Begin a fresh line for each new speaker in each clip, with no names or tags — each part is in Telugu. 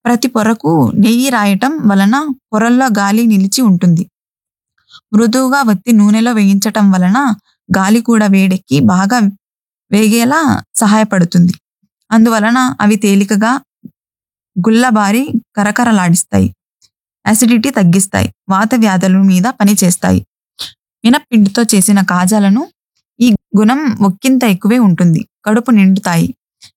ప్రతి పొరకు నెయ్యి రాయటం వలన పొరల్లో గాలి నిలిచి ఉంటుంది మృదువుగా ఒత్తి నూనెలో వేయించటం వలన గాలి కూడా వేడెక్కి బాగా వేగేలా సహాయపడుతుంది అందువలన అవి తేలికగా గుల్లబారి కరకరలాడిస్తాయి అసిడిటీ తగ్గిస్తాయి వాత వ్యాధుల మీద పనిచేస్తాయి మినప్పిండితో చేసిన కాజాలను ఈ గుణం ఒక్కింత ఎక్కువే ఉంటుంది కడుపు నిండుతాయి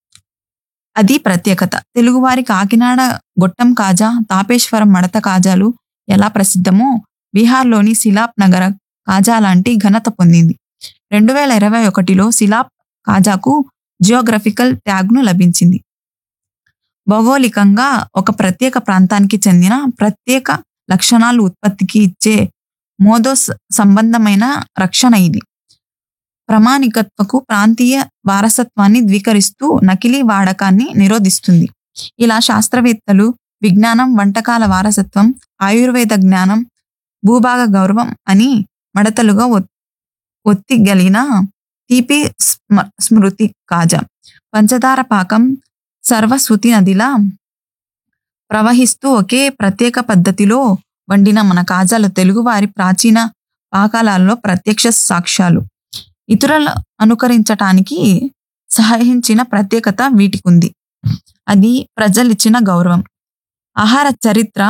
అది ప్రత్యేకత తెలుగువారి కాకినాడ గొట్టం కాజా తాపేశ్వరం మడత కాజాలు ఎలా ప్రసిద్ధమో బీహార్లోని సిలాప్ నగర కాజా లాంటి ఘనత పొందింది రెండు వేల ఇరవై ఒకటిలో సిలాప్ కాజాకు జియోగ్రఫికల్ ట్యాగ్ను లభించింది భౌగోళికంగా ఒక ప్రత్యేక ప్రాంతానికి చెందిన ప్రత్యేక లక్షణాలు ఉత్పత్తికి ఇచ్చే మోదో స- సంబంధమైన రక్షణ ఇది ప్రామాణికత్వకు ప్రాంతీయ వారసత్వాన్ని ద్వీకరిస్తూ నకిలీ వాడకాన్ని నిరోధిస్తుంది ఇలా శాస్త్రవేత్తలు విజ్ఞానం వంటకాల వారసత్వం ఆయుర్వేద జ్ఞానం భూభాగ గౌరవం అని మడతలుగా ఒత్- ఒత్తిగలిగిన తీపి స్మ- స్మృతి కాజా పంచదార పాకం సర్వస్వతి నదిలా ప్రవహిస్తూ ఒకే ప్రత్యేక పద్ధతిలో వండిన మన కాజాలు తెలుగువారి ప్రాచీన పాకాలలో ప్రత్యక్ష సాక్ష్యాలు ఇతరుల అనుకరించటానికి సహాయించిన ప్రత్యేకత వీటికుంది అది ప్రజలిచ్చిన గౌరవం ఆహార చరిత్ర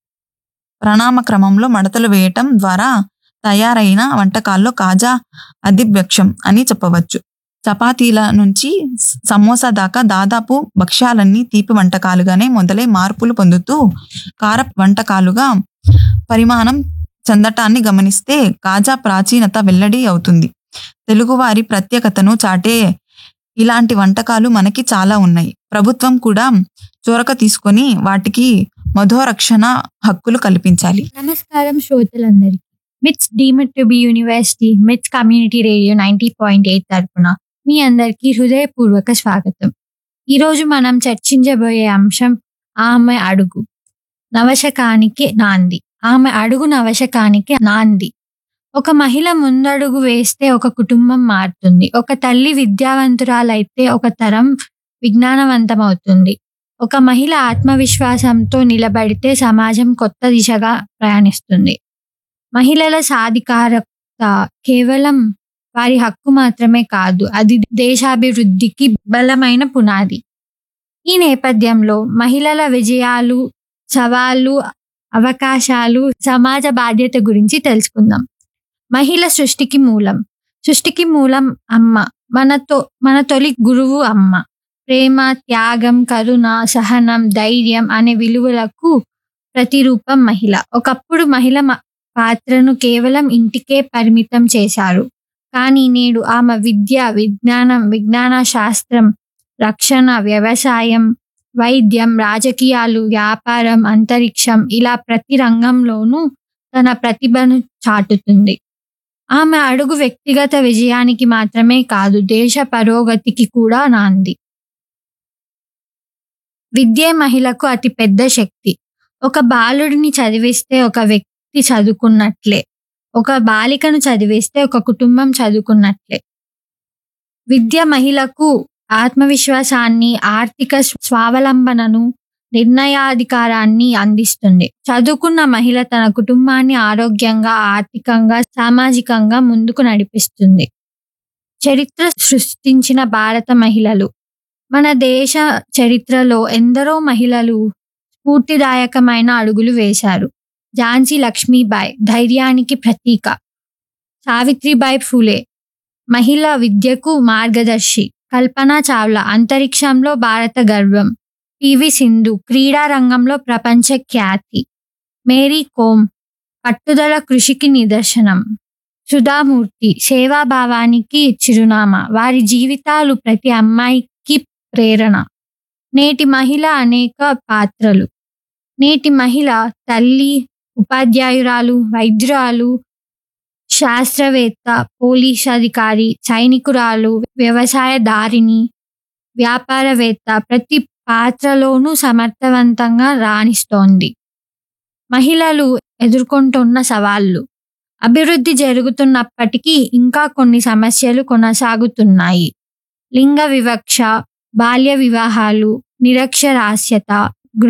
ప్రణామ క్రమంలో మడతలు వేయటం ద్వారా తయారైన వంటకాల్లో కాజా అధివ్యక్షం అని చెప్పవచ్చు చపాతీల నుంచి స- సమోసా దాకా దాదాపు భక్ష్యాలన్నీ తీపి వంటకాలుగానే మొదలై మార్పులు పొందుతూ కార వంటకాలుగా పరిమాణం చెందటాన్ని గమనిస్తే కాజా ప్రాచీనత వెల్లడి అవుతుంది తెలుగువారి ప్రత్యేకతను చాటే ఇలాంటి వంటకాలు మనకి చాలా ఉన్నాయి ప్రభుత్వం కూడా చొరక తీసుకొని వాటికి మధోరక్షణ హక్కులు కల్పించాలి
నమస్కారం శ్రోతలందరికీ MITS deemed to be university MITS community radio ninety point eight తరపున మీ అందరికీ హృదయపూర్వక స్వాగతం ఈరోజు మనం చర్చించబోయే అంశం ఆమె అడుగు నవశకానికి నాంది ఆమె అడుగు నవశకానికి నాంది ఒక మహిళ ముందడుగు వేస్తే ఒక కుటుంబం మారుతుంది ఒక తల్లి విద్యావంతురాలైతే ఒక తరం విజ్ఞానవంతమవుతుంది ఒక మహిళ ఆత్మవిశ్వాసంతో నిలబడితే సమాజం కొత్త దిశగా ప్రయాణిస్తుంది మహిళల సాధికారత కేవలం వారి హక్కు మాత్రమే కాదు అది దేశాభివృద్ధికి బలమైన పునాది ఈ నేపథ్యంలో మహిళల విజయాలు సవాళ్ళు అవకాశాలు సమాజ బాధ్యత గురించి తెలుసుకుందాం మహిళ సృష్టికి మూలం సృష్టికి మూలం అమ్మ మనతో మన తొలి గురువు అమ్మ ప్రేమ త్యాగం కరుణ సహనం ధైర్యం అనే విలువలకు ప్రతిరూపం మహిళ ఒకప్పుడు మహిళ మ- పాత్రను కేవలం ఇంటికే పరిమితం చేశారు కానీ నేడు ఆమె విద్య విజ్ఞానం విజ్ఞాన శాస్త్రం రక్షణ వ్యవసాయం వైద్యం రాజకీయాలు వ్యాపారం అంతరిక్షం ఇలా ప్రతి రంగంలోనూ తన ప్రతిభను చాటుతుంది ఆమె అడుగు వ్యక్తిగత విజయానికి మాత్రమే కాదు దేశ పురోగతికి కూడా నాంది విద్యే మహిళకు అతి పెద్ద శక్తి ఒక బాలుడిని చదివిస్తే ఒక వ్యక్తి చదువుకున్నట్లే ఒక బాలికను చదివిస్తే ఒక కుటుంబం చదువుకున్నట్లే విద్య మహిళకు ఆత్మవిశ్వాసాన్ని ఆర్థిక స్వావలంబనను నిర్ణయాధికారాన్ని అందిస్తుంది చదువుకున్న మహిళ తన కుటుంబాన్ని ఆరోగ్యంగా ఆర్థికంగా సామాజికంగా ముందుకు నడిపిస్తుంది చరిత్ర సృష్టించిన భారత మహిళలు మన దేశ చరిత్రలో ఎందరో మహిళలు స్ఫూర్తిదాయకమైన అడుగులు వేశారు ఝాన్సీ లక్ష్మీబాయి ధైర్యానికి ప్రతీక సావిత్రిబాయి ఫులే మహిళా విద్యకు మార్గదర్శి కల్పనా చావ్లా అంతరిక్షంలో భారత గర్వం పివి సింధు క్రీడా రంగంలో ప్రపంచ ఖ్యాతి మేరీ కోమ్ పట్టుదల కృషికి నిదర్శనం సుధామూర్తి సేవాభావానికి చిరునామా వారి జీవితాలు ప్రతి అమ్మాయికి ప్రేరణ నేటి మహిళ అనేక పాత్రలు నేటి మహిళ తల్లి ఉపాధ్యాయురాలు వైద్యురాలు శాస్త్రవేత్త పోలీస్ అధికారి సైనికురాలు వ్యవసాయదారిని వ్యాపారవేత్త ప్రతి పాత్రలోనూ సమర్థవంతంగా రాణిస్తోంది మహిళలు ఎదుర్కొంటున్న సవాళ్లు అభివృద్ధి జరుగుతున్నప్పటికీ ఇంకా కొన్ని సమస్యలు కొనసాగుతున్నాయి లింగ వివక్ష బాల్య వివాహాలు నిరక్షరాస్యత